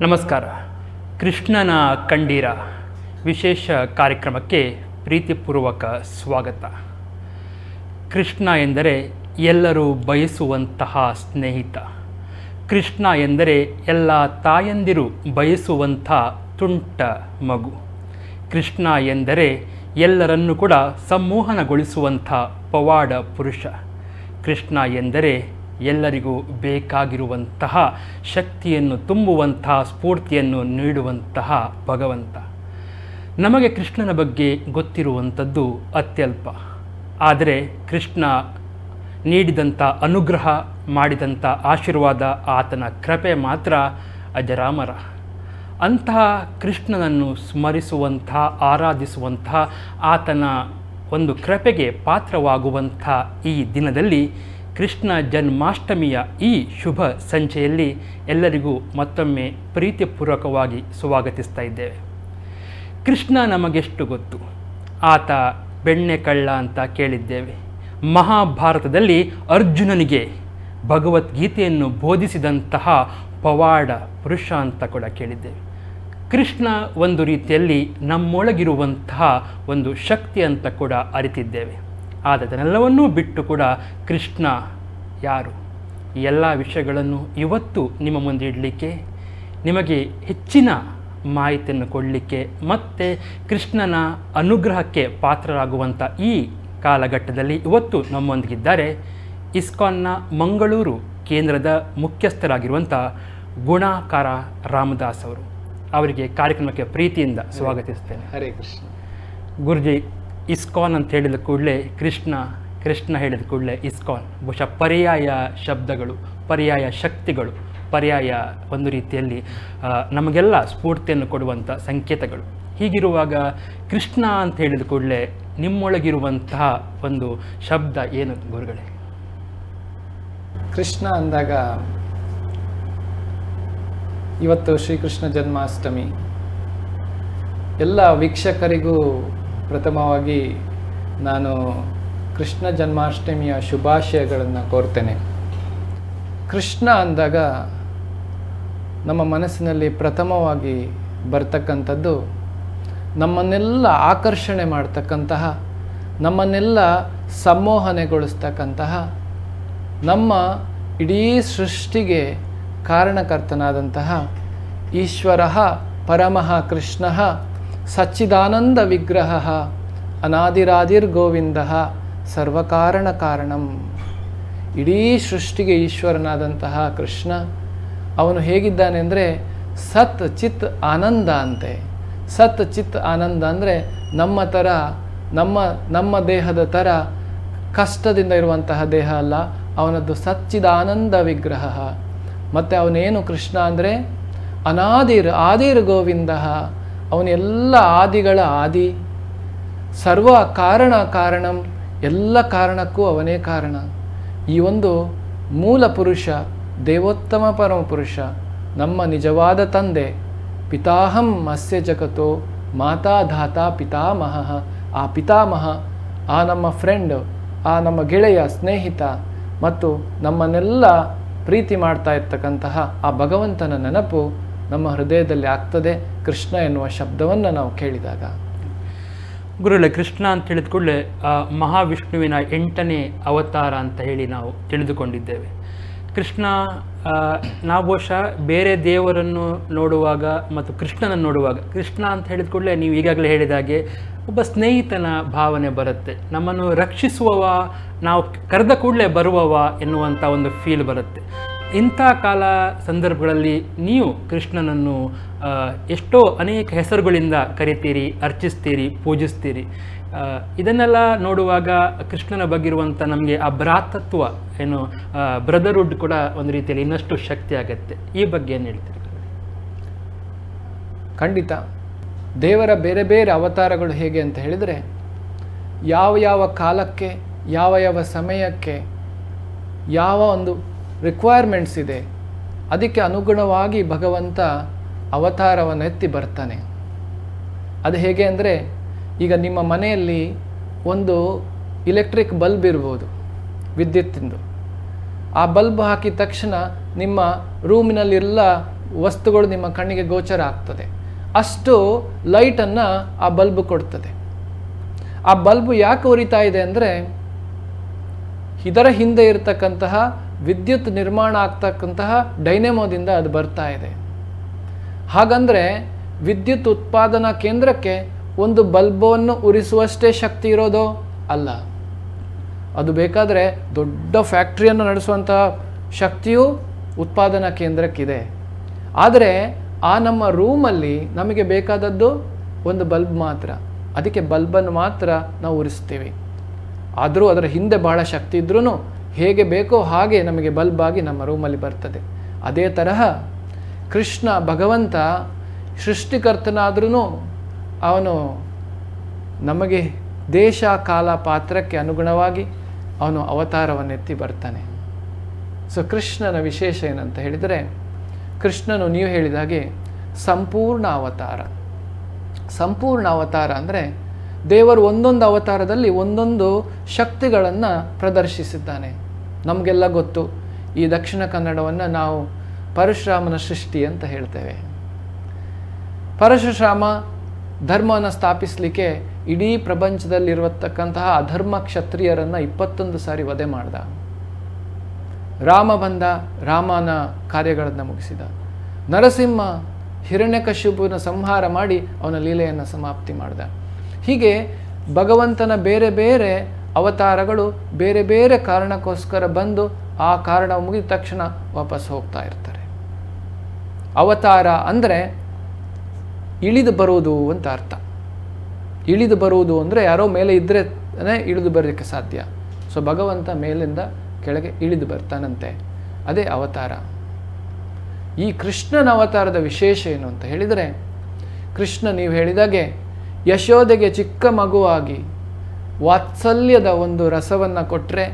ನಮಸ್ಕಾರ ಕೃಷ್ಣನ ಕಂಡೀರ ವಿಶೇಷ ಕಾರ್ಯಕ್ರಮಕ್ಕೆ ಪ್ರೀತಿಪೂರ್ವಕ ಸ್ವಾಗತ ಕೃಷ್ಣ ಎಂದರೆ ಎಲ್ಲರೂ ಬಯಸುವಂತಹ ಸ್ನೇಹಿತ ಕೃಷ್ಣ ಎಂದರೆ ಎಲ್ಲ ತಾಯಂದಿರು ಬಯಸುವಂಥ ತುಂಟ ಮಗು ಕೃಷ್ಣ ಎಂದರೆ ಎಲ್ಲರನ್ನೂ ಕೂಡ ಸಂಮೋಹನಗೊಳಿಸುವಂಥ ಪವಾಡ ಪುರುಷ ಕೃಷ್ಣ ಎಂದರೆ ಎಲ್ಲರಿಗೂ ಬೇಕಾಗಿರುವಂತಹ ಶಕ್ತಿಯನ್ನು ತುಂಬುವಂತಹ ಸ್ಫೂರ್ತಿಯನ್ನು ನೀಡುವಂತಹ ಭಗವಂತ ನಮಗೆ ಕೃಷ್ಣನ ಬಗ್ಗೆ ಗೊತ್ತಿರುವಂಥದ್ದು ಅತ್ಯಲ್ಪ ಆದರೆ ಕೃಷ್ಣ ನೀಡಿದಂಥ ಅನುಗ್ರಹ ಮಾಡಿದಂಥ ಆಶೀರ್ವಾದ ಆತನ ಕೃಪೆ ಮಾತ್ರ ಅಜರಾಮರ ಅಂತಹ ಕೃಷ್ಣನನ್ನು ಸ್ಮರಿಸುವಂಥ ಆರಾಧಿಸುವಂಥ ಆತನ ಒಂದು ಕೃಪೆಗೆ ಪಾತ್ರವಾಗುವಂಥ ಈ ದಿನದಲ್ಲಿ ಕೃಷ್ಣ ಜನ್ಮಾಷ್ಟಮಿಯ ಈ ಶುಭ ಸಂಚೆಯಲ್ಲಿ ಎಲ್ಲರಿಗೂ ಮತ್ತೊಮ್ಮೆ ಪ್ರೀತಿಪೂರ್ವಕವಾಗಿ ಸ್ವಾಗತಿಸ್ತಾ ಇದ್ದೇವೆ ಕೃಷ್ಣ ನಮಗೆಷ್ಟು ಗೊತ್ತು ಆತ ಬೆಣ್ಣೆ ಕಳ್ಳ ಅಂತ ಕೇಳಿದ್ದೇವೆ ಮಹಾಭಾರತದಲ್ಲಿ ಅರ್ಜುನನಿಗೆ ಭಗವದ್ಗೀತೆಯನ್ನು ಬೋಧಿಸಿದಂತಹ ಪವಾಡ ಪುರುಷ ಅಂತ ಕೂಡ ಕೇಳಿದ್ದೇವೆ ಕೃಷ್ಣ ಒಂದು ರೀತಿಯಲ್ಲಿ ನಮ್ಮೊಳಗಿರುವಂತಹ ಒಂದು ಶಕ್ತಿ ಅಂತ ಕೂಡ ಅರಿತಿದ್ದೇವೆ ಆದದನ್ನೆಲ್ಲವನ್ನೂ ಬಿಟ್ಟು ಕೂಡ ಕೃಷ್ಣ ಯಾರು ಈ ಎಲ್ಲ ವಿಷಯಗಳನ್ನು ಇವತ್ತು ನಿಮ್ಮ ಮುಂದೆ ಇಡಲಿಕ್ಕೆ ನಿಮಗೆ ಹೆಚ್ಚಿನ ಮಾಹಿತಿಯನ್ನು ಕೊಡಲಿಕ್ಕೆ ಮತ್ತು ಕೃಷ್ಣನ ಅನುಗ್ರಹಕ್ಕೆ ಪಾತ್ರರಾಗುವಂಥ ಈ ಕಾಲಘಟ್ಟದಲ್ಲಿ ಇವತ್ತು ನಮ್ಮೊಂದಿಗಿದ್ದಾರೆ ಇಸ್ಕಾನ್ನ ಮಂಗಳೂರು ಕೇಂದ್ರದ ಮುಖ್ಯಸ್ಥರಾಗಿರುವಂಥ ಗುಣಾಕಾರ ರಾಮದಾಸ್ ಅವರು ಅವರಿಗೆ ಕಾರ್ಯಕ್ರಮಕ್ಕೆ ಪ್ರೀತಿಯಿಂದ ಸ್ವಾಗತಿಸ್ತೇನೆ ಹರೇ ಕೃಷ್ಣ ಗುರುಜಿ ಇಸ್ಕಾನ್ ಅಂತ ಹೇಳಿದ ಕೂಡಲೇ ಕೃಷ್ಣ ಕೃಷ್ಣ ಹೇಳಿದ ಕೂಡಲೇ ಇಸ್ಕಾನ್ ಬಹುಶಃ ಪರ್ಯಾಯ ಶಬ್ದಗಳು ಪರ್ಯಾಯ ಶಕ್ತಿಗಳು ಪರ್ಯಾಯ ಒಂದು ರೀತಿಯಲ್ಲಿ ಆ, ನಮಗೆಲ್ಲ ಸ್ಫೂರ್ತಿಯನ್ನು ಕೊಡುವಂಥ ಸಂಕೇತಗಳು ಹೀಗಿರುವಾಗ ಕೃಷ್ಣ ಅಂತ ಹೇಳಿದ ಕೂಡಲೇ ನಿಮ್ಮೊಳಗಿರುವಂತಹ ಒಂದು ಶಬ್ದ ಏನು ಗುರುಗಳೇ ಕೃಷ್ಣ ಅಂದಾಗ ಇವತ್ತು ಶ್ರೀಕೃಷ್ಣ ಜನ್ಮಾಷ್ಟಮಿ ಎಲ್ಲ ವೀಕ್ಷಕರಿಗೂ ಪ್ರಥಮವಾಗಿ ನಾನು ಕೃಷ್ಣ ಜನ್ಮಾಷ್ಟಮಿಯ ಶುಭಾಶಯಗಳನ್ನು ಕೋರ್ತೇನೆ ಕೃಷ್ಣ ಅಂದಾಗ ನಮ್ಮ ಮನಸ್ಸಿನಲ್ಲಿ ಪ್ರಥಮವಾಗಿ ಬರ್ತಕ್ಕಂಥದ್ದು ನಮ್ಮನ್ನೆಲ್ಲ ಆಕರ್ಷಣೆ ಮಾಡ್ತಕ್ಕಂತಹ ನಮ್ಮನ್ನೆಲ್ಲ ಸಂಮೋಹನೆಗೊಳಿಸ್ತಕ್ಕಂತಹ ನಮ್ಮ ಇಡೀ ಸೃಷ್ಟಿಗೆ ಕಾರಣಕರ್ತನಾದಂತಹ ಈಶ್ವರ ಪರಮಃ ಕೃಷ್ಣ ಸಚ್ಚಿದಾನಂದ ವಿಗ್ರಹ ಅನಾದಿರಾದಿರ್ಗೋವಿಂದ ಸರ್ವಕಾರಣ ಕಾರಣಂ ಇಡೀ ಸೃಷ್ಟಿಗೆ ಈಶ್ವರನಾದಂತಹ ಕೃಷ್ಣ ಅವನು ಹೇಗಿದ್ದಾನೆ ಅಂದರೆ ಸತ್ ಚಿತ್ ಆನಂದ ಅಂತೆ ಸತ್ ಚಿತ್ ಆನಂದ ಅಂದರೆ ನಮ್ಮ ಥರ ನಮ್ಮ ನಮ್ಮ ದೇಹದ ಥರ ಕಷ್ಟದಿಂದ ಇರುವಂತಹ ದೇಹ ಅಲ್ಲ ಅವನದ್ದು ಸಚ್ಚಿದಾನಂದ ವಿಗ್ರಹ ಮತ್ತು ಅವನೇನು ಕೃಷ್ಣ ಅಂದರೆ ಅನಾದಿರ್ ಆದಿರ್ ಗೋವಿಂದ ಅವನು ಎಲ್ಲ ಆದಿಗಳ ಆದಿ ಸರ್ವ ಕಾರಣ ಕಾರಣಂ ಎಲ್ಲ ಕಾರಣಕ್ಕೂ ಅವನೇ ಕಾರಣ ಈ ಒಂದು ಮೂಲ ಪುರುಷ ದೇವೋತ್ತಮ ಪರಮ ಪುರುಷ ನಮ್ಮ ನಿಜವಾದ ತಂದೆ ಪಿತಾಹಂ ಅಸ್ಯ ಜಗತ್ತೋ ಮಾತಾ ಧಾತಾ ಪಿತಾಮಹ ಆ ಪಿತಾಮಹ ಆ ನಮ್ಮ ಫ್ರೆಂಡ್ ಆ ನಮ್ಮ ಗೆಳೆಯ ಸ್ನೇಹಿತ ಮತ್ತು ನಮ್ಮನ್ನೆಲ್ಲ ಪ್ರೀತಿ ಮಾಡ್ತಾ ಇರ್ತಕ್ಕಂತಹ ಆ ಭಗವಂತನ ನೆನಪು ನಮ್ಮ ಹೃದಯದಲ್ಲಿ ಆಗ್ತದೆ ಕೃಷ್ಣ ಎನ್ನುವ ಶಬ್ದವನ್ನು ನಾವು ಕೇಳಿದಾಗ ಗುರುಗಳೇ ಕೃಷ್ಣ ಅಂತ ಹೇಳಿದ ಕೂಡಲೇ ಆ ಮಹಾವಿಷ್ಣುವಿನ ಎಂಟನೇ ಅವತಾರ ಅಂತ ಹೇಳಿ ನಾವು ತಿಳಿದುಕೊಂಡಿದ್ದೇವೆ ಕೃಷ್ಣ ಆ, ನಾವು ಬಹುಶಃ ಬೇರೆ ದೇವರನ್ನು ನೋಡುವಾಗ ಮತ್ತು ಕೃಷ್ಣನನ್ನು ನೋಡುವಾಗ ಕೃಷ್ಣ ಅಂತ ಹೇಳಿದ ಕೂಡಲೇ ನೀವು ಈಗಾಗಲೇ ಹೇಳಿದ ಹಾಗೆ ಒಬ್ಬ ಸ್ನೇಹಿತನ ಭಾವನೆ ಬರುತ್ತೆ ನಮ್ಮನ್ನು ರಕ್ಷಿಸುವವ ನಾವು ಕರೆದ ಕೂಡಲೇ ಬರುವವ ಎನ್ನುವಂಥ ಒಂದು ಫೀಲ್ ಬರುತ್ತೆ ಇಂಥ ಕಾಲ ಸಂದರ್ಭಗಳಲ್ಲಿ ನೀವು ಕೃಷ್ಣನನ್ನು ಆ, ಎಷ್ಟೋ ಅನೇಕ ಹೆಸರುಗಳಿಂದ ಕರಿತೀರಿ ಅರ್ಚಿಸ್ತೀರಿ ಪೂಜಿಸ್ತೀರಿ ಆ, ಇದನ್ನೆಲ್ಲ ನೋಡುವಾಗ ಕೃಷ್ಣನ ಬಗ್ಗೆ ಇರುವಂಥ ನಮಗೆ ಆ ಭ್ರಾತತ್ವ ಏನು ಬ್ರದರ್ಹುಡ್ ಕೂಡ ಒಂದು ರೀತಿಯಲ್ಲಿ ಇನ್ನಷ್ಟು ಶಕ್ತಿ ಆಗುತ್ತೆ ಈ ಬಗ್ಗೆ ಏನು ಹೇಳ್ತೀರಿ ಖಂಡಿತ ದೇವರ ಬೇರೆ ಬೇರೆ ಅವತಾರಗಳು ಹೇಗೆ ಅಂತ ಹೇಳಿದರೆ ಯಾವ ಯಾವ ಕಾಲಕ್ಕೆ ಯಾವ ಯಾವ ಸಮಯಕ್ಕೆ ಯಾವ ಒಂದು ರಿಕ್ವೈರ್ಮೆಂಟ್ಸ್ ಇದೆ ಅದಕ್ಕೆ ಅನುಗುಣವಾಗಿ ಭಗವಂತ ಅವತಾರವನ್ನು ಎತ್ತಿ ಬರ್ತಾನೆ ಅದು ಹೇಗೆ ಅಂದರೆ ಈಗ ನಿಮ್ಮ ಮನೆಯಲ್ಲಿ ಒಂದು ಇಲೆಕ್ಟ್ರಿಕ್ ಬಲ್ಬ್ ಇರ್ಬೋದು ವಿದ್ಯುತ್ತಿಂದು ಆ ಬಲ್ಬ್ ಹಾಕಿದ ತಕ್ಷಣ ನಿಮ್ಮ ರೂಮಿನಲ್ಲಿಲ್ಲ ವಸ್ತುಗಳು ನಿಮ್ಮ ಕಣ್ಣಿಗೆ ಗೋಚರ ಆಗ್ತದೆ ಅಷ್ಟು ಲೈಟನ್ನು ಆ ಬಲ್ಬ್ ಕೊಡ್ತದೆ ಆ ಬಲ್ಬ್ ಯಾಕೆ ಉರಿತಾ ಇದೆ ಅಂದರೆ ಇದರ ಹಿಂದೆ ಇರತಕ್ಕಂತಹ ವಿದ್ಯುತ್ ನಿರ್ಮಾಣ ಆಗ್ತಕ್ಕಂತಹ ಡೈನೆಮೋದಿಂದ ಅದು ಬರ್ತಾ ಇದೆ ಹಾಗಂದ್ರೆ ವಿದ್ಯುತ್ ಉತ್ಪಾದನಾ ಕೇಂದ್ರಕ್ಕೆ ಒಂದು ಬಲ್ಬವನ್ನು ಉರಿಸುವಷ್ಟೇ ಶಕ್ತಿ ಇರೋದು ಅಲ್ಲ ಅದು ಬೇಕಾದರೆ ದೊಡ್ಡ ಫ್ಯಾಕ್ಟ್ರಿಯನ್ನು ನಡೆಸುವಂತಹ ಶಕ್ತಿಯು ಉತ್ಪಾದನಾ ಕೇಂದ್ರಕ್ಕಿದೆ ಆದರೆ ಆ ನಮ್ಮ ರೂಮಲ್ಲಿ ನಮಗೆ ಬೇಕಾದದ್ದು ಒಂದು ಬಲ್ಬ್ ಮಾತ್ರ ಅದಕ್ಕೆ ಬಲ್ಬನ್ನು ಮಾತ್ರ ನಾವು ಉರಿಸ್ತೀವಿ ಆದರೂ ಅದರ ಹಿಂದೆ ಬಹಳ ಶಕ್ತಿ ಇದ್ರೂ ಹೇಗೆ ಬೇಕೋ ಹಾಗೆ ನಮಗೆ ಬಲ್ಬ್ ಆಗಿ ನಮ್ಮ ರೂಮಲ್ಲಿ ಬರ್ತದೆ ಅದೇ ತರಹ ಕೃಷ್ಣ ಭಗವಂತ ಸೃಷ್ಟಿಕರ್ತನಾದ್ರೂ ಅವನು ನಮಗೆ ದೇಶ ಕಾಲ ಪಾತ್ರಕ್ಕೆ ಅನುಗುಣವಾಗಿ ಅವನು ಅವತಾರವನ್ನೆತ್ತಿ ಬರ್ತಾನೆ ಸೊ ಕೃಷ್ಣನ ವಿಶೇಷ ಏನಂತ ಹೇಳಿದರೆ ಕೃಷ್ಣನು ನೀವು ಹೇಳಿದ ಹಾಗೆ ಸಂಪೂರ್ಣ ಅವತಾರ ಸಂಪೂರ್ಣ ಅವತಾರ ಅಂದರೆ ದೇವರು ಒಂದೊಂದು ಅವತಾರದಲ್ಲಿ ಒಂದೊಂದು ಶಕ್ತಿಗಳನ್ನು ಪ್ರದರ್ಶಿಸಿದ್ದಾನೆ ನಮಗೆಲ್ಲ ಗೊತ್ತು ಈ ದಕ್ಷಿಣ ಕನ್ನಡವನ್ನು ನಾವು ಪರಶುರಾಮನ ಸೃಷ್ಟಿ ಅಂತ ಹೇಳ್ತೇವೆ ಪರಶುರಾಮ ಧರ್ಮವನ್ನು ಸ್ಥಾಪಿಸಲಿಕ್ಕೆ ಇಡೀ ಪ್ರಪಂಚದಲ್ಲಿರುವತಕ್ಕಂತಹ ಅಧರ್ಮ ಕ್ಷತ್ರಿಯರನ್ನು ಇಪ್ಪತ್ತೊಂದು ಸಾರಿ ವಧೆ ಮಾಡ್ದ ರಾಮ ಬಂದ ರಾಮನ ಕಾರ್ಯಗಳನ್ನು ಮುಗಿಸಿದ ನರಸಿಂಹ ಹಿರಣ್ಯಕಶಿಪುನ ಸಂಹಾರ ಮಾಡಿ ಅವನ ಲೀಲೆಯನ್ನು ಸಮಾಪ್ತಿ ಮಾಡಿದ ಹೀಗೆ ಭಗವಂತನ ಬೇರೆ ಬೇರೆ ಅವತಾರಗಳು ಬೇರೆ ಬೇರೆ ಕಾರಣಕ್ಕೋಸ್ಕರ ಬಂದು ಆ ಕಾರಣ ಮುಗಿದ ತಕ್ಷಣ ವಾಪಸ್ ಹೋಗ್ತಾ ಇರ್ತಾರೆ ಅವತಾರ ಅಂದರೆ ಇಳಿದು ಬರುವುದು ಅಂತ ಅರ್ಥ ಇಳಿದು ಬರುವುದು ಅಂದರೆ ಯಾರೋ ಮೇಲೆ ಇದ್ದರೆ ಇಳಿದು ಬರೋದಕ್ಕೆ ಸಾಧ್ಯ ಸೊ ಭಗವಂತ ಮೇಲಿಂದ ಕೆಳಗೆ ಇಳಿದು ಬರ್ತಾನಂತೆ ಅದೇ ಅವತಾರ ಈ ಕೃಷ್ಣನ ಅವತಾರದ ವಿಶೇಷ ಏನು ಅಂತ ಹೇಳಿದರೆ ಕೃಷ್ಣ ನೀವು ಹೇಳಿದಾಗೆ ಯಶೋದೆಗೆ ಚಿಕ್ಕ ಮಗುವಾಗಿ ವಾತ್ಸಲ್ಯದ ಒಂದು ರಸವನ್ನು ಕೊಟ್ಟರೆ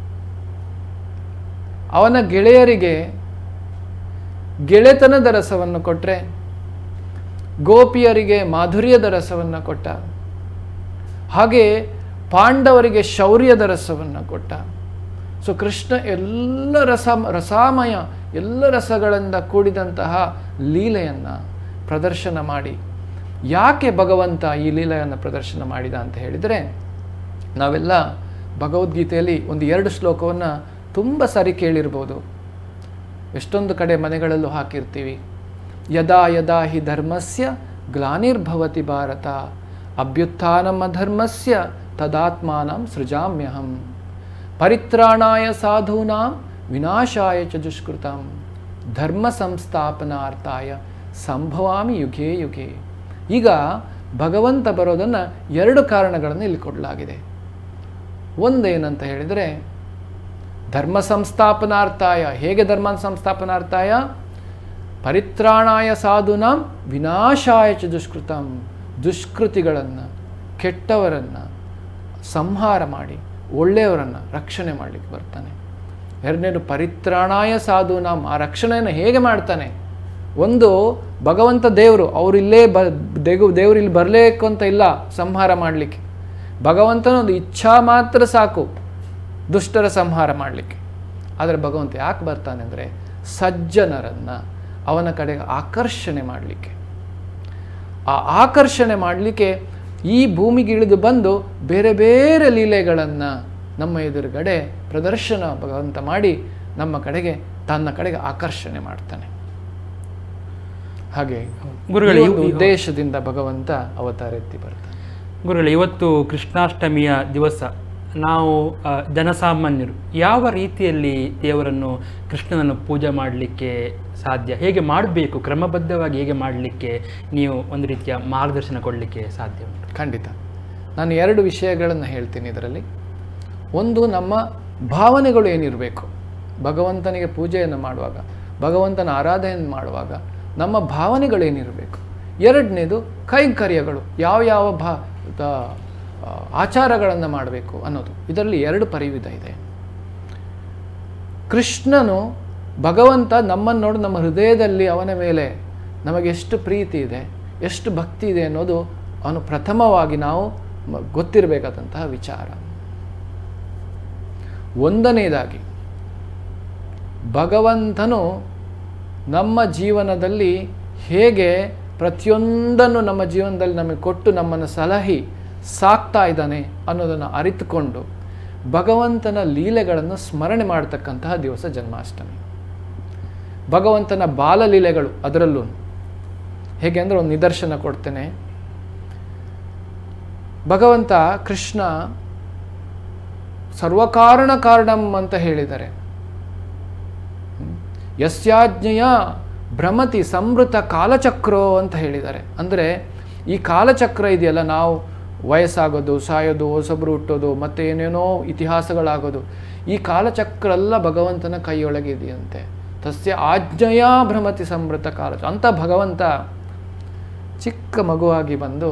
ಅವನ ಗೆಳೆಯರಿಗೆ ಗೆಳೆತನದ ರಸವನ್ನು ಕೊಟ್ಟರೆ ಗೋಪಿಯರಿಗೆ ಮಾಧುರ್ಯದ ರಸವನ್ನು ಕೊಟ್ಟ ಹಾಗೆ ಪಾಂಡವರಿಗೆ ಶೌರ್ಯದ ರಸವನ್ನು ಕೊಟ್ಟ ಸೊ ಕೃಷ್ಣ ಎಲ್ಲ ರಸ ರಸಾಮಯ ಎಲ್ಲ ರಸಗಳಿಂದ ಕೂಡಿದಂತಹ ಲೀಲೆಯನ್ನು ಪ್ರದರ್ಶನ ಮಾಡಿ ಯಾಕೆ ಭಗವಂತ ಈ ಲೀಲೆಯನ್ನು ಪ್ರದರ್ಶನ ಮಾಡಿದ ಅಂತ ಹೇಳಿದರೆ ನಾವೆಲ್ಲ ಭಗವದ್ಗೀತೆಯಲ್ಲಿ ಒಂದು ಎರಡು ಶ್ಲೋಕವನ್ನು ತುಂಬ ಸಾರಿ ಕೇಳಿರ್ಬೋದು ಎಷ್ಟೊಂದು ಕಡೆ ಮನೆಗಳಲ್ಲೂ ಹಾಕಿರ್ತೀವಿ ಯದಾ ಯದಾ ಹಿ ಧರ್ಮಸ್ಯ ಗ್ಲಾನಿರ್ಭವತಿ ಭಾರತ ಅಭ್ಯುತ್ಥಾನಮ ಧರ್ಮಸ್ಯ ತದಾತ್ಮಾನಂ ಸೃಜಾಮ್ಯಹಂ ಪರಿತ್ರಾಣಾಯ ಸಾಧೂನಾಂ ವಿನಾಶಾಯ ಚ ದುಷ್ಕೃತಂ ಧರ್ಮ ಸಂಸ್ಥಾಪನಾರ್ಥಾಯ ಸಂಭವಾಮಿ ಯುಗೇ ಯುಗೇ ಈಗ ಭಗವಂತ ಬರೋದನ್ನು ಎರಡು ಕಾರಣಗಳನ್ನು ಇಲ್ಲಿ ಕೊಡಲಾಗಿದೆ ಒಂದೇನಂತ ಹೇಳಿದರೆ ಧರ್ಮ ಸಂಸ್ಥಾಪನಾರ್ಥಾಯ ಹೇಗೆ ಧರ್ಮ ಸಂಸ್ಥಾಪನಾರ್ಥಾಯ ಪರಿತ್ರಾಣಾಯ ಸಾಧುನಾಂ ವಿನಾಶಾಯ ಚ ದುಷ್ಕೃತಂ ದುಷ್ಕೃತಿಗಳನ್ನು ಕೆಟ್ಟವರನ್ನು ಸಂಹಾರ ಮಾಡಿ ಒಳ್ಳೆಯವರನ್ನು ರಕ್ಷಣೆ ಮಾಡಲಿಕ್ಕೆ ಬರ್ತಾನೆ ಎರಡನೇದು ಪರಿತ್ರಾಣಾಯ ಸಾಧುನಾಂ ಆ ರಕ್ಷಣೆಯನ್ನು ಹೇಗೆ ಮಾಡ್ತಾನೆ ಒಂದು ಭಗವಂತ ದೇವರು ಅವರು ಇಲ್ಲೇ ಬ ದೇಗು ದೇವರು ಇಲ್ಲಿ ಬರಲೇಕು ಅಂತ ಇಲ್ಲ ಸಂಹಾರ ಮಾಡಲಿಕ್ಕೆ ಭಗವಂತನ ಒಂದು ಇಚ್ಛಾ ಮಾತ್ರ ಸಾಕು ದುಷ್ಟರ ಸಂಹಾರ ಮಾಡಲಿಕ್ಕೆ ಆದರೆ ಭಗವಂತ ಯಾಕೆ ಬರ್ತಾನೆ ಅಂದರೆ ಸಜ್ಜನರನ್ನು ಅವನ ಕಡೆಗೆ ಆಕರ್ಷಣೆ ಮಾಡಲಿಕ್ಕೆ ಆ ಆಕರ್ಷಣೆ ಮಾಡಲಿಕ್ಕೆ ಈ ಭೂಮಿಗೆ ಇಳಿದು ಬಂದು ಬೇರೆ ಬೇರೆ ಲೀಲೆಗಳನ್ನು ನಮ್ಮ ಎದುರುಗಡೆ ಪ್ರದರ್ಶನ ಭಗವಂತ ಮಾಡಿ ನಮ್ಮ ಕಡೆಗೆ ತನ್ನ ಕಡೆಗೆ ಆಕರ್ಷಣೆ ಮಾಡ್ತಾನೆ ಹಾಗೆ ಗುರುಗಳೇ, ಈ ಒಂದು ಇವು- ಉದ್ದೇಶದಿಂದ ಭಗವಂತ ಅವತಾರ ಎತ್ತಿ ಬರ್ತಾನೆ ಗುರುಗಳೇ ಇವತ್ತು ಕೃಷ್ಣಾಷ್ಟಮಿಯ ದಿವಸ ನಾವು ಆ, ಜನಸಾಮಾನ್ಯರು ಯಾವ ರೀತಿಯಲ್ಲಿ ದೇವರನ್ನು ಕೃಷ್ಣನನ್ನು ಪೂಜೆ ಮಾಡಲಿಕ್ಕೆ ಸಾಧ್ಯ ಹೇಗೆ ಮಾಡಬೇಕು ಕ್ರಮಬದ್ಧವಾಗಿ ಹೇಗೆ ಮಾಡಲಿಕ್ಕೆ ನೀವು ಒಂದು ರೀತಿಯ ಮಾರ್ಗದರ್ಶನ ಕೊಡಲಿಕ್ಕೆ ಸಾಧ್ಯ ಉಂಟು ಖಂಡಿತ ನಾನು ಎರಡು ವಿಷಯಗಳನ್ನು ಹೇಳ್ತೀನಿ ಇದರಲ್ಲಿ ಒಂದು ನಮ್ಮ ಭಾವನೆಗಳು ಏನಿರಬೇಕು ಭಗವಂತನಿಗೆ ಪೂಜೆಯನ್ನು ಮಾಡುವಾಗ ಭಗವಂತನ ಆರಾಧನೆಯನ್ನು ಮಾಡುವಾಗ ನಮ್ಮ ಭಾವನೆಗಳೇನಿರಬೇಕು ಎರಡನೇದು ಕೈಂಕರ್ಯಗಳು ಯಾವ ಯಾವ ಭಾ ದ- ಆ, ಆಚಾರಗಳನ್ನು ಮಾಡಬೇಕು ಅನ್ನೋದು ಇದರಲ್ಲಿ ಎರಡು ಪರಿವಿಧ ಇದೆ ಕೃಷ್ಣನು ಭಗವಂತ ನಮ್ಮನ್ನು ನೋಡಿ ನಮ್ಮ ಹೃದಯದಲ್ಲಿ ಅವನ ಮೇಲೆ ನಮಗೆ ಎಷ್ಟು ಪ್ರೀತಿ ಇದೆ ಎಷ್ಟು ಭಕ್ತಿ ಇದೆ ಅನ್ನೋದು ಅವನು ಪ್ರಥಮವಾಗಿ ನಾವು ಮ- ಗೊತ್ತಿರಬೇಕಾದಂತಹ ವಿಚಾರ ಒಂದನೇದಾಗಿ ಭಗವಂತನು ನಮ್ಮ ಜೀವನದಲ್ಲಿ ಹೇಗೆ ಪ್ರತಿಯೊಂದನ್ನು ನಮ್ಮ ಜೀವನದಲ್ಲಿ ನಮಗೆ ಕೊಟ್ಟು ನಮ್ಮನ್ನು ಸಲಹಿ ಸಾಕ್ತಾ ಇದ್ದಾನೆ ಅನ್ನೋದನ್ನು ಅರಿತುಕೊಂಡು ಭಗವಂತನ ಲೀಲೆಗಳನ್ನು ಸ್ಮರಣೆ ಮಾಡತಕ್ಕಂತಹ ದಿವಸ ಜನ್ಮಾಷ್ಟಮಿ ಭಗವಂತನ ಬಾಲಲೀಲೆಗಳು ಅದರಲ್ಲೂ ಹೇಗೆ ಅಂದರೆ ಒಂದು ನಿದರ್ಶನ ಕೊಡ್ತೇನೆ ಭಗವಂತ ಕೃಷ್ಣ ಸರ್ವಕಾರಣ ಕಾರಣಂ ಅಂತ ಹೇಳಿದ್ದಾರೆ ಹ್ಮ್. ಯಸ್ಯಾಜ್ಞೆಯ ಭ್ರಮತಿ ಸಂವೃತ ಕಾಲಚಕ್ರೋ ಅಂತ ಹೇಳಿದ್ದಾರೆ ಅಂದರೆ ಈ ಕಾಲಚಕ್ರ ಇದೆಯಲ್ಲ ನಾವು ವಯಸ್ಸಾಗೋದು ಸಾಯೋದು ಹೊಸಬ್ರು ಹುಟ್ಟೋದು ಮತ್ತೆ ಏನೇನೋ ಇತಿಹಾಸಗಳಾಗೋದು ಈ ಕಾಲಚಕ್ರ ಎಲ್ಲ ಭಗವಂತನ ಕೈಯೊಳಗೆ ಇದೆಯಂತೆ ತಸ್ಯ ಆಜ್ಞೆಯ ಭ್ರಮತಿ ಸಂವೃತ ಕಾಲ ಅಂತ ಭಗವಂತ ಚಿಕ್ಕ ಮಗುವಾಗಿ ಬಂದು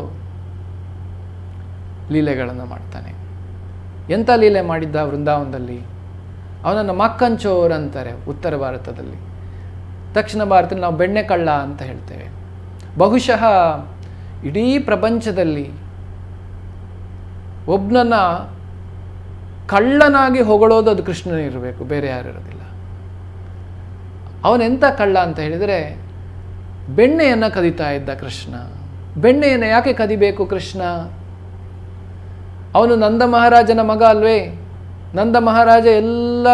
ಲೀಲೆಗಳನ್ನು ಮಾಡ್ತಾನೆ ಎಂಥ ಲೀಲೆ ಮಾಡಿದ್ದ ವೃಂದಾವನದಲ್ಲಿ ಅವನನ್ನು ಮಕ್ಕಂಚೋರ್ ಅಂತಾರೆ ಉತ್ತರ ಭಾರತದಲ್ಲಿ ದಕ್ಷಿಣ ಭಾರತದಲ್ಲಿ ನಾವು ಬೆಣ್ಣೆ ಕಳ್ಳ ಅಂತ ಹೇಳ್ತೇವೆ ಬಹುಶಃ ಇಡೀ ಪ್ರಪಂಚದಲ್ಲಿ ಒಬ್ಬನನ್ನ ಕಳ್ಳನಾಗಿ ಹೊಗಳೋದು ಅದು ಕೃಷ್ಣನೇ ಇರಬೇಕು ಬೇರೆ ಯಾರು ಇರೋದಿಲ್ಲ ಅವನೆಂಥ ಕಳ್ಳ ಅಂತ ಹೇಳಿದರೆ ಬೆಣ್ಣೆಯನ್ನು ಕದಿತಾ ಇದ್ದ ಕೃಷ್ಣ ಬೆಣ್ಣೆಯನ್ನು ಯಾಕೆ ಕದಿಬೇಕು ಕೃಷ್ಣ ಅವನು ನಂದ ಮಹಾರಾಜನ ಮಗ ಅಲ್ವೇ ನಂದ ಮಹಾರಾಜ ಎಲ್ಲ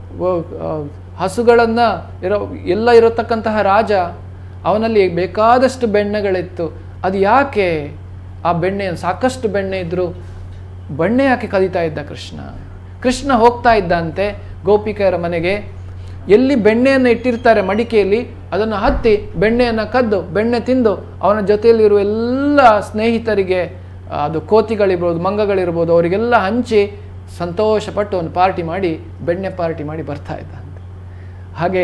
ಹಸುಗಳನ್ನು ಇರೋ ಎಲ್ಲ ಇರತಕ್ಕಂತಹ ರಾಜ ಅವನಲ್ಲಿ ಬೇಕಾದಷ್ಟು ಬೆಣ್ಣೆಗಳಿತ್ತು ಅದು ಯಾಕೆ ಆ ಬೆಣ್ಣೆ ಸಾಕಷ್ಟು ಬೆಣ್ಣೆ ಇದ್ದರೂ ಬೆಣ್ಣೆ ಯಾಕೆ ಕದೀತಾ ಇದ್ದ ಕೃಷ್ಣ ಕೃಷ್ಣ ಹೋಗ್ತಾ ಇದ್ದಂತೆ ಗೋಪಿಕೆಯರ ಮನೆಗೆ ಎಲ್ಲಿ ಬೆಣ್ಣೆಯನ್ನು ಇಟ್ಟಿರ್ತಾರೆ ಮಡಿಕೆಯಲ್ಲಿ ಅದನ್ನು ಹತ್ತಿ ಬೆಣ್ಣೆಯನ್ನು ಕದ್ದು ಬೆಣ್ಣೆ ತಿಂದು ಅವನ ಜೊತೆಯಲ್ಲಿರುವ ಎಲ್ಲ ಸ್ನೇಹಿತರಿಗೆ ಅದು ಕೋತಿಗಳಿರ್ಬೋದು ಮಂಗಗಳಿರ್ಬೋದು ಅವರಿಗೆಲ್ಲ ಹಂಚಿ ಸಂತೋಷಪಟ್ಟು ಒಂದು ಪಾರ್ಟಿ ಮಾಡಿ ಬೆಣ್ಣೆ ಪಾರ್ಟಿ ಮಾಡಿ ಬರ್ತಾ ಇದ್ದಂತೆ ಹಾಗೆ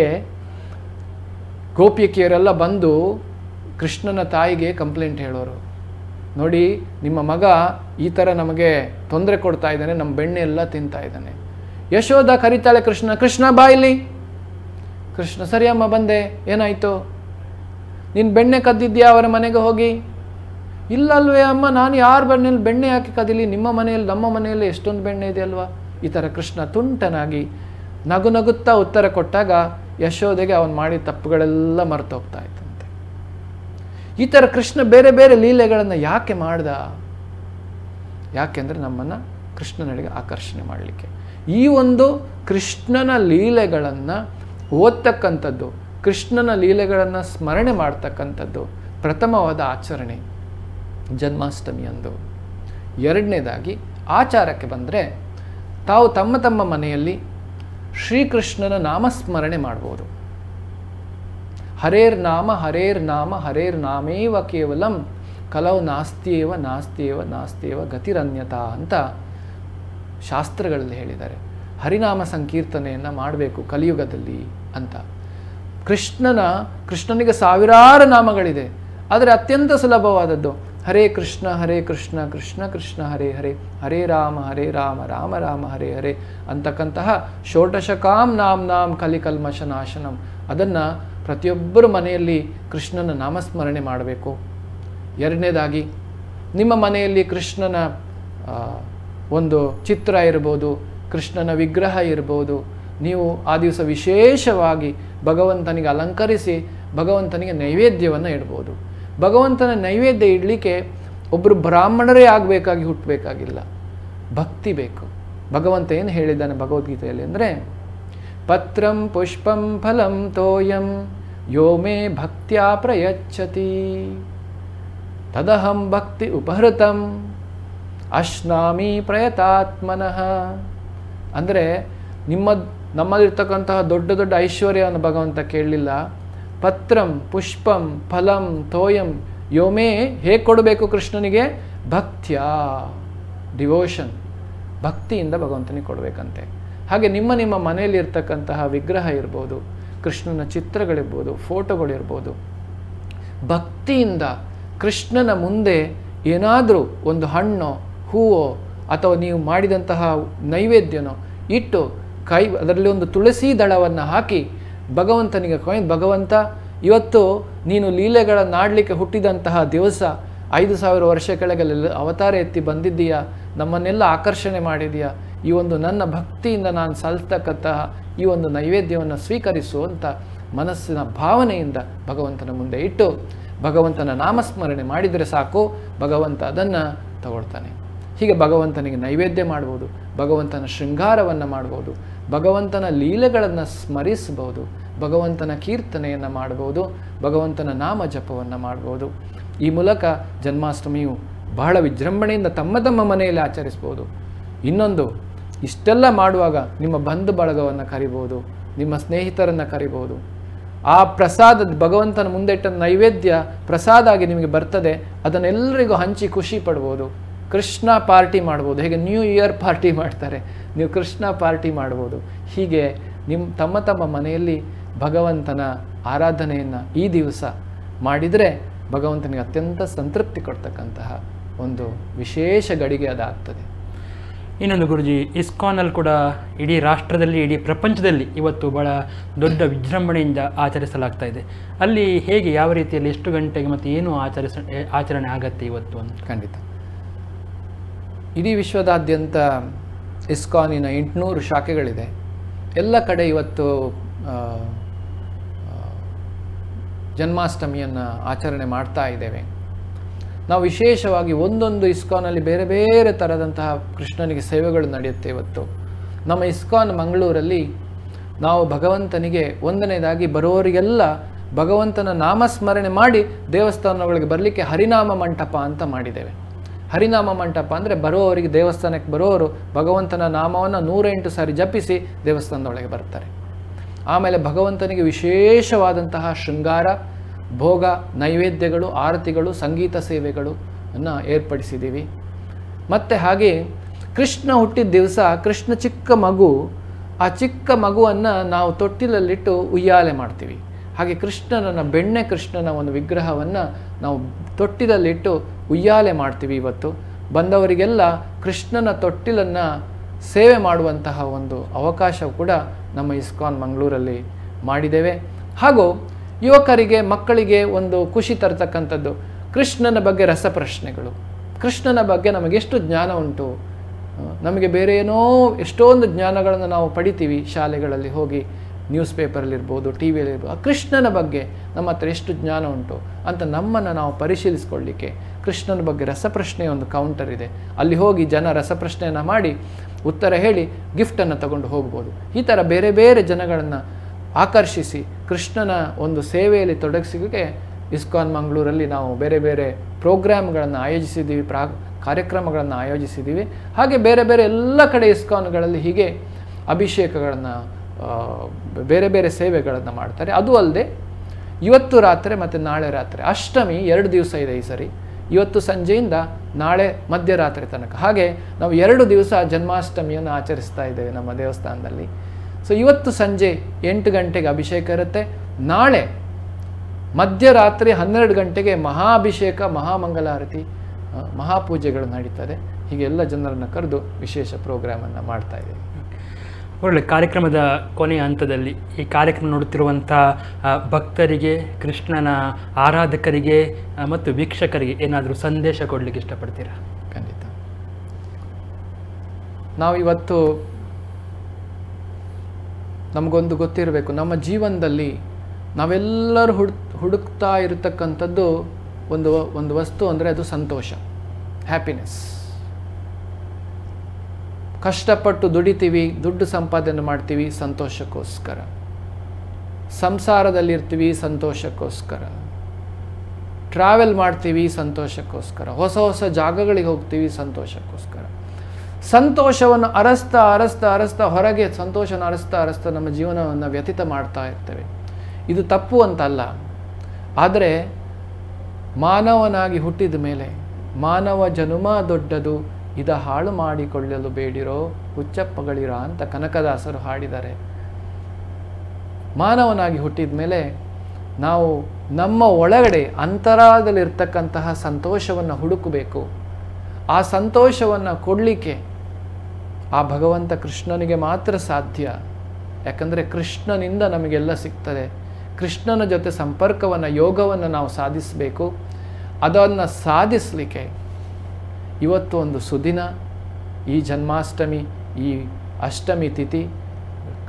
ಗೋಪಿಕೆಯರೆಲ್ಲ ಬಂದು ಕೃಷ್ಣನ ತಾಯಿಗೆ ಕಂಪ್ಲೇಂಟ್ ಹೇಳೋರು ನೋಡಿ ನಿಮ್ಮ ಮಗ ಈ ಥರ ನಮಗೆ ತೊಂದರೆ ಕೊಡ್ತಾ ಇದ್ದಾನೆ ನಮ್ಮ ಬೆಣ್ಣೆ ಎಲ್ಲ ತಿಂತಾ ಇದ್ದಾನೆ ಯಶೋಧ ಕರಿತಾಳೆ ಕೃಷ್ಣ ಕೃಷ್ಣ ಬಾ ಇಲ್ಲಿ ಕೃಷ್ಣ ಸರಿ ಅಮ್ಮ ಬಂದೆ ಏನಾಯಿತು ನೀನು ಬೆಣ್ಣೆ ಕದ್ದಿದ್ಯಾ ಅವರ ಮನೆಗೆ ಹೋಗಿ ಇಲ್ಲ ಅಲ್ವೇ ಅಮ್ಮ ನಾನು ಯಾರ ಬೆಣ್ಣೆಯಲ್ಲಿ ಬೆಣ್ಣೆ ಹಾಕಿ ಕದಿಲಿ ನಿಮ್ಮ ಮನೆಯಲ್ಲಿ ನಮ್ಮ ಮನೆಯಲ್ಲಿ ಎಷ್ಟೊಂದು ಬೆಣ್ಣೆ ಇದೆ ಅಲ್ವಾ ಈ ಥರ ಕೃಷ್ಣ ತುಂಟನಾಗಿ ನಗು ನಗುತ್ತಾ ಉತ್ತರ ಕೊಟ್ಟಾಗ ಯಶೋದೆಗೆ ಅವನು ಮಾಡಿದ ತಪ್ಪುಗಳೆಲ್ಲ ಮರೆತೋಗ್ತಾ ಇತ್ತಂತೆ ಈ ಥರ ಕೃಷ್ಣ ಬೇರೆ ಬೇರೆ ಲೀಲೆಗಳನ್ನು ಯಾಕೆ ಮಾಡ್ದ ಯಾಕೆಂದರೆ ನಮ್ಮನ್ನು ಕೃಷ್ಣನಡೆಗೆ ಆಕರ್ಷಣೆ ಮಾಡಲಿಕ್ಕೆ ಈ ಒಂದು ಕೃಷ್ಣನ ಲೀಲೆಗಳನ್ನು ಓದ್ತಕ್ಕಂಥದ್ದು ಕೃಷ್ಣನ ಲೀಲೆಗಳನ್ನು ಸ್ಮರಣೆ ಮಾಡ್ತಕ್ಕಂಥದ್ದು ಪ್ರಥಮವಾದ ಆಚರಣೆ ಜನ್ಮಾಷ್ಟಮಿಯಂದು ಎರಡನೇದಾಗಿ ಆಚಾರಕ್ಕೆ ಬಂದರೆ ತಾವು ತಮ್ಮ ತಮ್ಮ ಮನೆಯಲ್ಲಿ ಶ್ರೀಕೃಷ್ಣನ ನಾಮಸ್ಮರಣೆ ಮಾಡ್ಬೋದು ಹರೇರ್ ನಾಮ ಹರೇರ್ ನಾಮ ಹರೇರ್ ನಾಮೇವ ಕೇವಲಂ ಕಲವು ನಾಸ್ತಿಯೇವ ನಾಸ್ತಿಯೇವ ನಾಸ್ತಿಯೇವ ಗತಿರನ್ಯತಾ ಅಂತ ಶಾಸ್ತ್ರಗಳಲ್ಲಿ ಹೇಳಿದ್ದಾರೆ ಹರಿನಾಮ ಸಂಕೀರ್ತನೆಯನ್ನು ಮಾಡಬೇಕು ಕಲಿಯುಗದಲ್ಲಿ ಅಂತ ಕೃಷ್ಣನ ಕೃಷ್ಣನಿಗೆ ಸಾವಿರಾರು ನಾಮಗಳಿದೆ ಆದರೆ ಅತ್ಯಂತ ಸುಲಭವಾದದ್ದು ಹರೇ ಕೃಷ್ಣ ಹರೇ ಕೃಷ್ಣ ಕೃಷ್ಣ ಕೃಷ್ಣ ಹರೇ ಹರೇ ಹರೇ ರಾಮ ಹರೇ ರಾಮ ರಾಮ ರಾಮ ಹರೇ ಹರೇ ಅಂತಕ್ಕಂತಹ ಷೋಡಶಕಾಂ ನಾಮ್ ನಾಮ್ ಕಲಿಕಲ್ಮಶ ನಾಶನಂ ಅದನ್ನು ಪ್ರತಿಯೊಬ್ಬರ ಮನೆಯಲ್ಲಿ ಕೃಷ್ಣನ ನಾಮಸ್ಮರಣೆ ಮಾಡಬೇಕು ಎರಡನೇದಾಗಿ ನಿಮ್ಮ ಮನೆಯಲ್ಲಿ ಕೃಷ್ಣನ ಆ, ಒಂದು ಚಿತ್ರ ಇರ್ಬೋದು ಕೃಷ್ಣನ ವಿಗ್ರಹ ಇರ್ಬೋದು ನೀವು ಆ ದಿವಸ ವಿಶೇಷವಾಗಿ ಭಗವಂತನಿಗೆ ಅಲಂಕರಿಸಿ ಭಗವಂತನಿಗೆ ನೈವೇದ್ಯವನ್ನು ಇಡ್ಬೋದು ಭಗವಂತನ ನೈವೇದ್ಯ ಇಡಲಿಕ್ಕೆ ಒಬ್ಬರು ಬ್ರಾಹ್ಮಣರೇ ಆಗಬೇಕಾಗಿ ಹುಟ್ಟಬೇಕಾಗಿಲ್ಲ ಭಕ್ತಿ ಬೇಕು ಭಗವಂತ ಏನು ಹೇಳಿದ್ದಾನೆ ಭಗವದ್ಗೀತೆಯಲ್ಲಿ ಅಂದರೆ ಪತ್ರಂ ಪುಷ್ಪಂ ಫಲಂ ತೋಯಂ ಯೋ ಮೇ ಭಕ್ತ್ಯಾ ಪ್ರಯಚ್ಛತಿ ತದಹಂ ಭಕ್ತಿ ಉಪಹೃತಂ ಅಶ್ನಾಮಿ ಪ್ರಯತಾತ್ಮನಃ ಅಂದರೆ ನಿಮ್ಮ ನಮ್ಮಲ್ಲಿರ್ತಕ್ಕಂತಹ ದೊಡ್ಡ ದೊಡ್ಡ ಐಶ್ವರ್ಯವನ್ನು ಭಗವಂತ ಕೇಳಲಿಲ್ಲ ಪತ್ರಂ ಪುಷ್ಪಂ ಫಲಂ ತೋಯಂ ಯೋಮೇ ಹೇಗೆ ಕೊಡಬೇಕು ಕೃಷ್ಣನಿಗೆ ಭಕ್ತ್ಯ ಡಿವೋಷನ್ ಭಕ್ತಿಯಿಂದ ಭಗವಂತನಿಗೆ ಕೊಡಬೇಕಂತೆ ಹಾಗೆ ನಿಮ್ಮ ನಿಮ್ಮ ಮನೆಯಲ್ಲಿ ಇರ್ತಕ್ಕಂತಹ ವಿಗ್ರಹ ಇರ್ಬೋದು ಕೃಷ್ಣನ ಚಿತ್ರಗಳಿರ್ಬೋದು ಫೋಟೋಗಳಿರ್ಬೋದು ಭಕ್ತಿಯಿಂದ ಕೃಷ್ಣನ ಮುಂದೆ ಏನಾದರೂ ಒಂದು ಹಣ್ಣೋ ಹೂವೋ ಅಥವಾ ನೀವು ಮಾಡಿದಂತಹ ನೈವೇದ್ಯನೋ ಇಟ್ಟು ಕೈ ಅದರಲ್ಲಿ ಒಂದು ತುಳಸಿ ದಳವನ್ನು ಹಾಕಿ ಭಗವಂತನಿಗೆ ಕೈ ಭಗವಂತ ಇವತ್ತು ನೀನು ಲೀಲೆಗಳನ್ನು ಆಡಲಿಕ್ಕೆ ಹುಟ್ಟಿದಂತಹ ದಿವಸ ಐದು ಸಾವಿರ ವರ್ಷ ಕೆಳಗೆಲ್ಲ ಅವತಾರ ಎತ್ತಿ ಬಂದಿದ್ದೀಯಾ ನಮ್ಮನ್ನೆಲ್ಲ ಆಕರ್ಷಣೆ ಮಾಡಿದೀಯಾ ಈ ಒಂದು ನನ್ನ ಭಕ್ತಿಯಿಂದ ನಾನು ಸಲ್ತಕ್ಕಂತಹ ಈ ಒಂದು ನೈವೇದ್ಯವನ್ನು ಸ್ವೀಕರಿಸುವಂಥ ಮನಸ್ಸಿನ ಭಾವನೆಯಿಂದ ಭಗವಂತನ ಮುಂದೆ ಇಟ್ಟು ಭಗವಂತನ ನಾಮಸ್ಮರಣೆ ಮಾಡಿದರೆ ಸಾಕು ಭಗವಂತ ಅದನ್ನು ತಗೊಳ್ತಾನೆ ಹೀಗೆ ಭಗವಂತನಿಗೆ ನೈವೇದ್ಯ ಮಾಡ್ಬೋದು ಭಗವಂತನ ಶೃಂಗಾರವನ್ನು ಮಾಡ್ಬೋದು ಭಗವಂತನ ಲೀಲೆಗಳನ್ನು ಸ್ಮರಿಸಬಹುದು ಭಗವಂತನ ಕೀರ್ತನೆಯನ್ನು ಮಾಡ್ಬೋದು ಭಗವಂತನ ನಾಮ ಜಪವನ್ನು ಮಾಡ್ಬೋದು ಈ ಮೂಲಕ ಜನ್ಮಾಷ್ಟಮಿಯು ಬಹಳ ವಿಜೃಂಭಣೆಯಿಂದ ತಮ್ಮ ತಮ್ಮ ಮನೆಯಲ್ಲಿ ಆಚರಿಸ್ಬೋದು ಇನ್ನೊಂದು ಇಷ್ಟೆಲ್ಲ ಮಾಡುವಾಗ ನಿಮ್ಮ ಬಂಧು ಬಳಗವನ್ನು ಕರಿಬೋದು ನಿಮ್ಮ ಸ್ನೇಹಿತರನ್ನು ಕರಿಬೋದು ಆ ಪ್ರಸಾದ ಭಗವಂತನ ಮುಂದೆ ಇಟ್ಟ ನೈವೇದ್ಯ ಪ್ರಸಾದ ಆಗಿ ನಿಮಗೆ ಬರ್ತದೆ ಅದನ್ನೆಲ್ಲರಿಗೂ ಹಂಚಿ ಖುಷಿ ಪಡ್ಬೋದು ಕೃಷ್ಣ ಪಾರ್ಟಿ ಮಾಡ್ಬೋದು ಹೇಗೆ ನ್ಯೂ ಇಯರ್ ಪಾರ್ಟಿ ಮಾಡ್ತಾರೆ ನೀವು ಕೃಷ್ಣ ಪಾರ್ಟಿ ಮಾಡ್ಬೋದು ಹೀಗೆ ನಿಮ್ಮ ತಮ್ಮ ತಮ್ಮ ಮನೆಯಲ್ಲಿ ಭಗವಂತನ ಆರಾಧನೆಯನ್ನು ಈ ದಿವಸ ಮಾಡಿದರೆ ಭಗವಂತನಿಗೆ ಅತ್ಯಂತ ಸಂತೃಪ್ತಿ ಕೊಡ್ತಕ್ಕಂತಹ ಒಂದು ವಿಶೇಷ ಗಳಿಗೆ ಅದಾಗ್ತದೆ ಇನ್ನೊಂದು ಗುರುಜಿ ಇಸ್ಕಾನಲ್ಲಿ ಕೂಡ ಇಡೀ ರಾಷ್ಟ್ರದಲ್ಲಿ ಇಡೀ ಪ್ರಪಂಚದಲ್ಲಿ ಇವತ್ತು ಬಹಳ ದೊಡ್ಡ ವಿಜೃಂಭಣೆಯಿಂದ ಆಚರಿಸಲಾಗ್ತಾ ಇದೆ ಅಲ್ಲಿ ಹೇಗೆ ಯಾವ ರೀತಿಯಲ್ಲಿ ಎಷ್ಟು ಗಂಟೆಗೆ ಮತ್ತು ಏನು ಆಚರಿಸ ಆಚರಣೆ ಆಗತ್ತೆ ಇವತ್ತು ಅಂತ ಖಂಡಿತ ಇಡೀ ವಿಶ್ವದಾದ್ಯಂತ ಇಸ್ಕಾನಿನ ಎಂಟುನೂರು ಶಾಖೆಗಳಿದೆ ಎಲ್ಲ ಕಡೆ ಇವತ್ತು ಆ, ಆ, ಜನ್ಮಾಷ್ಟಮಿಯನ್ನು ಆಚರಣೆ ಮಾಡ್ತಾ ಇದ್ದೇವೆ ನಾವು ವಿಶೇಷವಾಗಿ ಒಂದೊಂದು ಇಸ್ಕಾನಲ್ಲಿ ಬೇರೆ ಬೇರೆ ಥರದಂತಹ ಕೃಷ್ಣನಿಗೆ ಸೇವೆಗಳು ನಡೆಯುತ್ತೆ ಇವತ್ತು ನಮ್ಮ ಇಸ್ಕಾನ್ ಮಂಗಳೂರಲ್ಲಿ ನಾವು ಭಗವಂತನಿಗೆ ಒಂದನೇದಾಗಿ ಬರೋರಿಗೆಲ್ಲ ಭಗವಂತನ ನಾಮಸ್ಮರಣೆ ಮಾಡಿ ದೇವಸ್ಥಾನಗಳಿಗೆ ಬರಲಿಕ್ಕೆ ಹರಿನಾಮ ಮಂಟಪ ಅಂತ ಮಾಡಿದ್ದೇವೆ ಹರಿನಾಮ ಮಂಟಪ ಅಂದರೆ ಬರೋವರಿಗೆ ದೇವಸ್ಥಾನಕ್ಕೆ ಬರೋರು ಭಗವಂತನ ನಾಮವನ್ನು ನೂರೆಂಟು ಸಾರಿ ಜಪಿಸಿ ದೇವಸ್ಥಾನದೊಳಗೆ ಬರ್ತಾರೆ ಆಮೇಲೆ ಭಗವಂತನಿಗೆ ವಿಶೇಷವಾದಂತಹ ಶೃಂಗಾರ ಭೋಗ ನೈವೇದ್ಯಗಳು ಆರತಿಗಳು ಸಂಗೀತ ಸೇವೆಗಳು ಅನ್ನು ಏರ್ಪಡಿಸಿದ್ದೀವಿ ಮತ್ತು ಹಾಗೆ ಕೃಷ್ಣ ಹುಟ್ಟಿದ ದಿವಸ ಕೃಷ್ಣ ಚಿಕ್ಕ ಮಗು ಆ ಚಿಕ್ಕ ಮಗುವನ್ನು ನಾವು ತೊಟ್ಟಿಲಲ್ಲಿಟ್ಟು ಉಯ್ಯಾಲೆ ಮಾಡ್ತೀವಿ ಹಾಗೆ ಕೃಷ್ಣನನ್ನ ಬೆಣ್ಣೆ ಕೃಷ್ಣನ ಒಂದು ವಿಗ್ರಹವನ್ನು ನಾವು ತೊಟ್ಟಿಲಲ್ಲಿಟ್ಟು ಉಯ್ಯಾಲೆ ಮಾಡ್ತೀವಿ ಇವತ್ತು ಬಂದವರಿಗೆಲ್ಲ ಕೃಷ್ಣನ ತೊಟ್ಟಿಲನ್ನು ಸೇವೆ ಮಾಡುವಂತಹ ಒಂದು ಅವಕಾಶ ಕೂಡ ನಮ್ಮ ಇಸ್ಕಾನ್ ಮಂಗಳೂರಲ್ಲಿ ಮಾಡಿದ್ದೇವೆ ಹಾಗೂ ಯುವಕರಿಗೆ ಮಕ್ಕಳಿಗೆ ಒಂದು ಖುಷಿ ತರತಕ್ಕಂಥದ್ದು ಕೃಷ್ಣನ ಬಗ್ಗೆ ರಸಪ್ರಶ್ನೆಗಳು ಕೃಷ್ಣನ ಬಗ್ಗೆ ನಮಗೆಷ್ಟು ಜ್ಞಾನ ಉಂಟು ಆ, ನಮಗೆ ಬೇರೆ ಏನೋ ಎಷ್ಟೊಂದು ಜ್ಞಾನಗಳನ್ನು ನಾವು ಪಡಿತೀವಿ ಶಾಲೆಗಳಲ್ಲಿ ಹೋಗಿ ನ್ಯೂಸ್ ಪೇಪರಲ್ಲಿರ್ಬೋದು ಟಿ ವಿಯಲ್ಲಿರ್ಬೋದು ಆ ಕೃಷ್ಣನ ಬಗ್ಗೆ ನಮ್ಮ ಹತ್ರ ಎಷ್ಟು ಜ್ಞಾನ ಉಂಟು ಅಂತ ನಮ್ಮನ್ನು ನಾವು ಪರಿಶೀಲಿಸ್ಕೊಳ್ಳಿಕ್ಕೆ ಕೃಷ್ಣನ ಬಗ್ಗೆ ರಸಪ್ರಶ್ನೆಯ ಒಂದು ಕೌಂಟರ್ ಇದೆ ಅಲ್ಲಿ ಹೋಗಿ ಜನ ರಸಪ್ರಶ್ನೆಯನ್ನು ಮಾಡಿ ಉತ್ತರ ಹೇಳಿ ಗಿಫ್ಟನ್ನು ತಗೊಂಡು ಹೋಗ್ಬೋದು ಈ ಥರ ಬೇರೆ ಬೇರೆ ಜನಗಳನ್ನು ಆಕರ್ಷಿಸಿ ಕೃಷ್ಣನ ಒಂದು ಸೇವೆಯಲ್ಲಿ ತೊಡಗಿಸಿಕೆ ಇಸ್ಕಾನ್ ಮಂಗಳೂರಲ್ಲಿ ನಾವು ಬೇರೆ ಬೇರೆ ಪ್ರೋಗ್ರಾಮ್ಗಳನ್ನು ಆಯೋಜಿಸಿದ್ದೀವಿ ಪ್ರಾ ಕಾರ್ಯಕ್ರಮಗಳನ್ನು ಆಯೋಜಿಸಿದ್ದೀವಿ ಹಾಗೆ ಬೇರೆ ಬೇರೆ ಎಲ್ಲ ಕಡೆ ಇಸ್ಕಾನ್ಗಳಲ್ಲಿ ಹೀಗೆ ಅಭಿಷೇಕಗಳನ್ನು ಆ, ಬೇರೆ ಬೇರೆ ಸೇವೆಗಳನ್ನು ಮಾಡ್ತಾರೆ ಅದು ಅಲ್ಲದೆ ಇವತ್ತು ರಾತ್ರಿ ಮತ್ತು ನಾಳೆ ರಾತ್ರಿ ಅಷ್ಟಮಿ ಎರಡು ದಿವಸ ಇದೆ ಈ ಸರಿ ಇವತ್ತು ಸಂಜೆಯಿಂದ ನಾಳೆ ಮಧ್ಯರಾತ್ರಿ ತನಕ ಹಾಗೆ ನಾವು ಎರಡು ದಿವಸ ಜನ್ಮಾಷ್ಟಮಿಯನ್ನು ಆಚರಿಸ್ತಾ ಇದ್ದೇವೆ ನಮ್ಮ ದೇವಸ್ಥಾನದಲ್ಲಿ ಸೊ ಇವತ್ತು ಸಂಜೆ ಎಂಟು ಗಂಟೆಗೆ ಅಭಿಷೇಕ ಇರುತ್ತೆ ನಾಳೆ ಮಧ್ಯರಾತ್ರಿ ಹನ್ನೆರಡು ಗಂಟೆಗೆ ಮಹಾಭಿಷೇಕ ಮಹಾಮಂಗಲಾರತಿ ಆ, ಮಹಾಪೂಜೆಗಳು ನಡೀತದೆ ಹೀಗೆ ಎಲ್ಲ ಜನರನ್ನು ಕರೆದು ವಿಶೇಷ ಪ್ರೋಗ್ರಾಮನ್ನು ಮಾಡ್ತಾ ಇದ್ದೇವೆ ಒಳ್ಳೆ ಕಾರ್ಯಕ್ರಮದ ಕೊನೆಯ ಹಂತದಲ್ಲಿ ಈ ಕಾರ್ಯಕ್ರಮ ನೋಡುತ್ತಿರುವಂಥ ಆ, ಭಕ್ತರಿಗೆ ಕೃಷ್ಣನ ಆರಾಧಕರಿಗೆ ಆ, ಮತ್ತು ವೀಕ್ಷಕರಿಗೆ ಏನಾದರೂ ಸಂದೇಶ ಕೊಡಲಿಕ್ಕೆ ಇಷ್ಟಪಡ್ತೀರಾ ಖಂಡಿತ ನಾವಿವತ್ತು ನಮಗೊಂದು ಗೊತ್ತಿರಬೇಕು ನಮ್ಮ ಜೀವನದಲ್ಲಿ ನಾವೆಲ್ಲರೂ ಹುಡ್ ಹುಡುಕ್ತಾ ಇರತಕ್ಕಂಥದ್ದು ಒಂದು ಒಂದು ವಸ್ತು ಅಂದರೆ ಅದು ಸಂತೋಷ ಹ್ಯಾಪಿನೆಸ್ ಕಷ್ಟಪಟ್ಟು ದುಡಿತೀವಿ ದುಡ್ಡು ಸಂಪಾದನೆ ಮಾಡ್ತೀವಿ ಸಂತೋಷಕ್ಕೋಸ್ಕರ ಸಂಸಾರದಲ್ಲಿರ್ತೀವಿ ಸಂತೋಷಕ್ಕೋಸ್ಕರ ಟ್ರಾವೆಲ್ ಮಾಡ್ತೀವಿ ಸಂತೋಷಕ್ಕೋಸ್ಕರ ಹೊಸ ಹೊಸ ಜಾಗಗಳಿಗೆ ಹೋಗ್ತೀವಿ ಸಂತೋಷಕ್ಕೋಸ್ಕರ ಸಂತೋಷವನ್ನು ಅರಸ್ತಾ ಅರಸ್ತಾ ಅರಸ್ತಾ ಹೊರಗೆ ಸಂತೋಷನ ಅರಸ್ತಾ ಅರಸ್ತಾ ನಮ್ಮ ಜೀವನವನ್ನು ವ್ಯತೀತ ಮಾಡ್ತಾ ಇರ್ತೇವೆ ಇದು ತಪ್ಪು ಅಂತಲ್ಲ ಆದರೆ ಮಾನವನಾಗಿ ಹುಟ್ಟಿದ ಮೇಲೆ ಮಾನವ ಜನುಮ ದೊಡ್ಡದು ಇದ ಹಾಳು ಮಾಡಿಕೊಳ್ಳಲು ಬೇಡಿರೋ ಹುಚ್ಚಪ್ಪಗಳಿರ ಅಂತ ಕನಕದಾಸರು ಹಾಡಿದ್ದಾರೆ ಮಾನವನಾಗಿ ಹುಟ್ಟಿದ ಮೇಲೆ ನಾವು ನಮ್ಮ ಒಳಗಡೆ ಅಂತರಾಳದಲ್ಲಿರ್ತಕ್ಕಂತಹ ಸಂತೋಷವನ್ನು ಹುಡುಕಬೇಕು ಆ ಸಂತೋಷವನ್ನು ಕೊಡಲಿಕ್ಕೆ ಆ ಭಗವಂತ ಕೃಷ್ಣನಿಗೆ ಮಾತ್ರ ಸಾಧ್ಯ ಯಾಕಂದರೆ ಕೃಷ್ಣನಿಂದ ನಮಗೆಲ್ಲ ಸಿಗ್ತದೆ ಕೃಷ್ಣನ ಜೊತೆ ಸಂಪರ್ಕವನ್ನು ಯೋಗವನ್ನು ನಾವು ಸಾಧಿಸಬೇಕು ಅದನ್ನು ಸಾಧಿಸಲಿಕ್ಕೆ ಇವತ್ತು ಒಂದು ಸುದಿನ ಈ ಜನ್ಮಾಷ್ಟಮಿ ಈ ಅಷ್ಟಮಿ ತಿಥಿ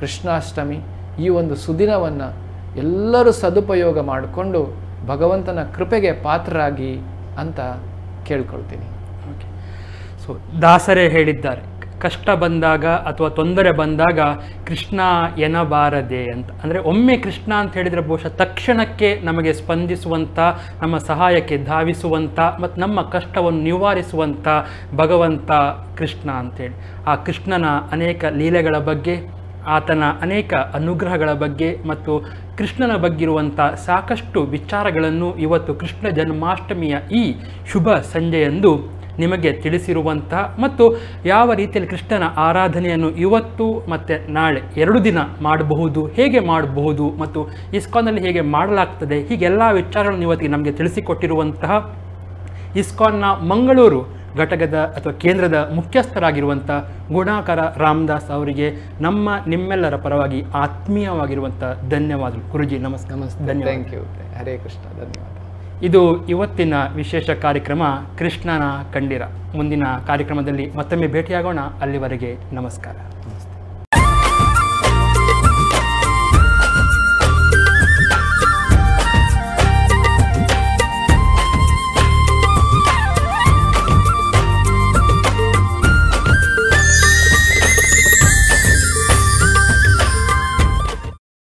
ಕೃಷ್ಣಾಷ್ಟಮಿ ಈ ಒಂದು ಸುದಿನವನ್ನು ಎಲ್ಲರೂ ಸದುಪಯೋಗ ಮಾಡಿಕೊಂಡು ಭಗವಂತನ ಕೃಪೆಗೆ ಪಾತ್ರರಾಗಿ ಅಂತ ಕೇಳ್ಕೊಳ್ತೀನಿ ಓಕೆ ಸೊ ದಾಸರೇ ಹೇಳಿದ್ದಾರೆ ಕಷ್ಟ ಬಂದಾಗ ಅಥವಾ ತೊಂದರೆ ಬಂದಾಗ ಕೃಷ್ಣ ಎನಬಾರದೆ ಅಂತ ಅಂದರೆ ಒಮ್ಮೆ ಕೃಷ್ಣ ಅಂತ ಹೇಳಿದರೆ ಬಹುಶಃ ತಕ್ಷಣಕ್ಕೆ ನಮಗೆ ಸ್ಪಂದಿಸುವಂಥ ನಮ್ಮ ಸಹಾಯಕ್ಕೆ ಧಾವಿಸುವಂಥ ಮತ್ತು ನಮ್ಮ ಕಷ್ಟವನ್ನು ನಿವಾರಿಸುವಂಥ ಭಗವಂತ ಕೃಷ್ಣ ಅಂತೇಳಿ ಆ ಕೃಷ್ಣನ ಅನೇಕ ಲೀಲೆಗಳ ಬಗ್ಗೆ ಆತನ ಅನೇಕ ಅನುಗ್ರಹಗಳ ಬಗ್ಗೆ ಮತ್ತು ಕೃಷ್ಣನ ಬಗ್ಗಿರುವಂಥ ಸಾಕಷ್ಟು ವಿಚಾರಗಳನ್ನು ಇವತ್ತು ಕೃಷ್ಣ ಜನ್ಮಾಷ್ಟಮಿಯ ಈ ಶುಭ ಸಂಜೆಯಂದು ನಿಮಗೆ ತಿಳಿಸಿರುವಂಥ ಮತ್ತು ಯಾವ ರೀತಿಯಲ್ಲಿ ಕೃಷ್ಣನ ಆರಾಧನೆಯನ್ನು ಇವತ್ತು ಮತ್ತು ನಾಳೆ ಎರಡು ದಿನ ಮಾಡಬಹುದು ಹೇಗೆ ಮಾಡಬಹುದು ಮತ್ತು ಇಸ್ಕಾನ್ನಲ್ಲಿ ಹೇಗೆ ಮಾಡಲಾಗ್ತದೆ ಹೀಗೆಲ್ಲ ವಿಚಾರಗಳನ್ನು ಇವತ್ತಿಗೆ ನಮಗೆ ತಿಳಿಸಿಕೊಟ್ಟಿರುವಂತಹ ಇಸ್ಕಾನ್ನ ಮಂಗಳೂರು ಘಟಕದ ಅಥವಾ ಕೇಂದ್ರದ ಮುಖ್ಯಸ್ಥರಾಗಿರುವಂಥ ಗುಣಾಕರ ರಾಮದಾಸ್ ಅವರಿಗೆ ನಮ್ಮ ನಿಮ್ಮೆಲ್ಲರ ಪರವಾಗಿ ಆತ್ಮೀಯವಾಗಿರುವಂಥ ಧನ್ಯವಾದಗಳು ಗುರುಜಿ ನಮಸ್ಕಾರ ನಮಸ್ತೆ ಧನ್ಯವಾದ ಥ್ಯಾಂಕ್ ಯು ಹರೇ ಕೃಷ್ಣ ಧನ್ಯವಾದ ಇದು ಇವತ್ತಿನ ವಿಶೇಷ ಕಾರ್ಯಕ್ರಮ ಕೃಷ್ಣನ ಕಂಡಿರ ಮುಂದಿನ ಕಾರ್ಯಕ್ರಮದಲ್ಲಿ ಮತ್ತೊಮ್ಮೆ ಭೇಟಿಯಾಗೋಣ ಅಲ್ಲಿವರೆಗೆ ನಮಸ್ಕಾರ